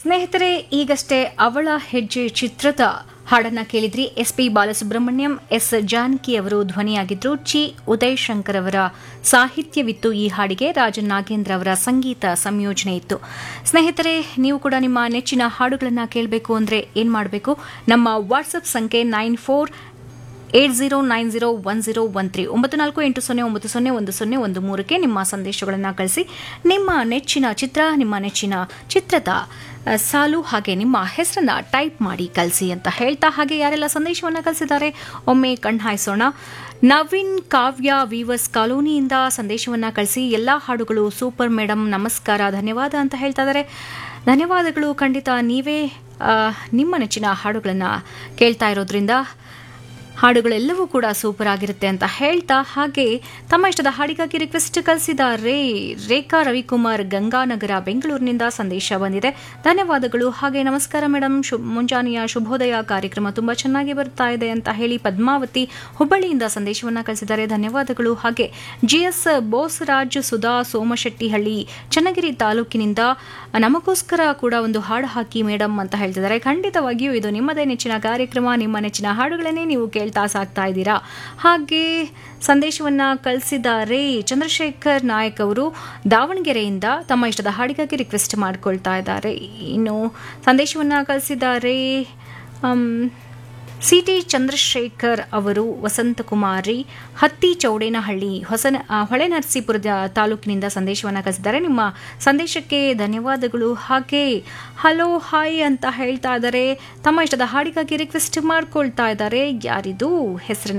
ಸ್ನೇಹಿತರೆ ಈಗಷ್ಟೇ ಅವಳ ಹೆಜ್ಜೆ ಚಿತ್ರದ ಹಾಡನ್ನ ಕೇಳಿದ್ರಿ S P Balasubrahmanyam S Janaki ಅವರು ಧ್ವನಿಯಾಗಿದ್ರು ಚಿ ಉದಯ್ ಶಂಕರ್ ಅವರ ಸಾಹಿತ್ಯವಿತ್ತು ಈ ಹಾಡಿಗೆ ರಾಜನ್ ನಾಗೇಂದ್ರ ಅವರ ಸಂಗೀತ ಸಂಯೋಜನೆ ಇತ್ತು ಸ್ನೇಹಿತರೆ ನೀವು ಕೂಡ ನಿಮ್ಮ ನೆಚ್ಚಿನ ಹಾಡುಗಳನ್ನ ಕೇಳಬೇಕು ಅಂದ್ರೆ ಏನ್ ಮಾಡಬೇಕು ನಮ್ಮ ವಾಟ್ಸ್ಆಪ್ ಸಂಖ್ಯೆ nine four eight zero nine zero one zero one three ಒಂಬತ್ತು ನಾಲ್ಕು ಎಂಟು ಸೊನ್ನೆ ಒಂಬತ್ತು ಸೊನ್ನೆ ಒಂದು ಸೊನ್ನೆ ಒಂದು ಮೂರಕ್ಕೆ ನಿಮ್ಮ ಸಂದೇಶಗಳನ್ನು ಕಳಿಸಿ ನಿಮ್ಮ ನೆಚ್ಚಿನ ಚಿತ್ರ ನಿಮ್ಮ ನೆಚ್ಚಿನ ಚಿತ್ರದ ಆ, ಸಾಲು ಹಾಗೆ ನಿಮ್ಮ ಹೆಸರನ್ನ ಟೈಪ್ ಮಾಡಿ ಕಳಿಸಿ ಅಂತ ಹೇಳ್ತಾ ಹಾಗೆ ಯಾರೆಲ್ಲ ಸಂದೇಶವನ್ನು ಕಳಿಸಿದ್ದಾರೆ ಒಮ್ಮೆ ಕಣ್ಹಾಯಿಸೋಣ ನವೀನ್ ಕಾವ್ಯ ವೀವರ್ಸ್ ಕಾಲೋನಿಯಿಂದ ಸಂದೇಶವನ್ನ ಕಳಿಸಿ ಎಲ್ಲಾ ಹಾಡುಗಳು ಸೂಪರ್ ಮೇಡಮ್ ನಮಸ್ಕಾರ ಧನ್ಯವಾದ ಅಂತ ಹೇಳ್ತಾ ಇದ್ದಾರೆ ಧನ್ಯವಾದಗಳು ಖಂಡಿತ ನೀವೇ ಆ, ನಿಮ್ಮ ನೆಚ್ಚಿನ ಹಾಡುಗಳನ್ನು ಕೇಳ್ತಾ ಇರೋದ್ರಿಂದ ಹಾಡುಗಳೆಲ್ಲವೂ ಕೂಡ ಸೂಪರ್ ಆಗಿರುತ್ತೆ ಅಂತ ಹೇಳ್ತಾ ಹಾಗೆ ತಮ್ಮ ಇಷ್ಟದ ಹಾಡಿಗಾಗಿ ರಿಕ್ವೆಸ್ಟ್ ಕಳಿಸಿದ್ದಾರೆ ರೇಖಾ ರವಿಕುಮಾರ್ ಗಂಗಾನಗರ ಬೆಂಗಳೂರಿನಿಂದ ಸಂದೇಶ ಬಂದಿದೆ ಧನ್ಯವಾದಗಳು ಹಾಗೆ ನಮಸ್ಕಾರ ಮೇಡಮ್ ಶು ಮುಂಜಾನೆಯ ಶುಭೋದಯ ಕಾರ್ಯಕ್ರಮ ತುಂಬಾ ಚೆನ್ನಾಗಿ ಬರ್ತಾ ಇದೆ ಅಂತ ಹೇಳಿ ಪದ್ಮಾವತಿ ಹುಬ್ಬಳ್ಳಿಯಿಂದ ಸಂದೇಶವನ್ನ ಕಳಿಸಿದ್ದಾರೆ ಧನ್ಯವಾದಗಳು ಹಾಗೆ ಜಿಎಸ್ ಬೋಸರಾಜ್ ಸುಧಾ ಸೋಮಶೆಟ್ಟಿಹಳ್ಳಿ ಚನ್ನಗಿರಿ ತಾಲೂಕಿನಿಂದ ನಮಗೋಸ್ಕರ ಕೂಡ ಒಂದು ಹಾಡು ಹಾಕಿ ಮೇಡಮ್ ಅಂತ ಹೇಳ್ತಿದ್ದಾರೆ ಖಂಡಿತವಾಗಿಯೂ ಇದು ನಿಮ್ಮದೇ ನೆಚ್ಚಿನ ಕಾರ್ಯಕ್ರಮ ನಿಮ್ಮ ನೆಚ್ಚಿನ ಹಾಡುಗಳನ್ನೇ ನೀವು ಕೇಳ್ತಾ ಸಾಕ್ತಾ ಇದ್ದೀರಾ ಹಾಗೆ ಸಂದೇಶವನ್ನ ಕಳಿಸಿದ್ದಾರೆ ಚಂದ್ರಶೇಖರ್ ನಾಯಕ್ ಅವರು ದಾವಣಗೆರೆಯಿಂದ ತಮ್ಮ ಇಷ್ಟದ ಹಾಡಿಗಾಗಿ ರಿಕ್ವೆಸ್ಟ್ ಮಾಡ್ಕೊಳ್ತಾ ಇದ್ದಾರೆ ಇನ್ನು ಸಂದೇಶವನ್ನ ಕಳಿಸಿದ್ದಾರೆ ಅಮ್, ಸಿಟಿ ಚಂದ್ರಶೇಖರ್ ಅವರು ವಸಂತಕುಮಾರಿ ಹತ್ತಿ ಚೌಡೇನಹಳ್ಳಿ ಹೊಸನ ಆ, ಹೊಳೆನರಸೀಪುರದ ತಾಲೂಕಿನಿಂದ ಸಂದೇಶವನ್ನು ಕಳಿಸಿದ್ದಾರೆ ನಿಮ್ಮ ಸಂದೇಶಕ್ಕೆ ಧನ್ಯವಾದಗಳು ಹಾಗೆ ಹಲೋ ಹಾಯ್ ಅಂತ ಹೇಳ್ತಾ ಇದ್ದಾರೆ ತಮ್ಮ ಇಷ್ಟದ ಹಾಡಿಗಾಗಿ ರಿಕ್ವೆಸ್ಟ್ ಮಾಡ್ಕೊಳ್ತಾ ಇದ್ದಾರೆ ಯಾರಿದು ಹೆಸರನ್ನ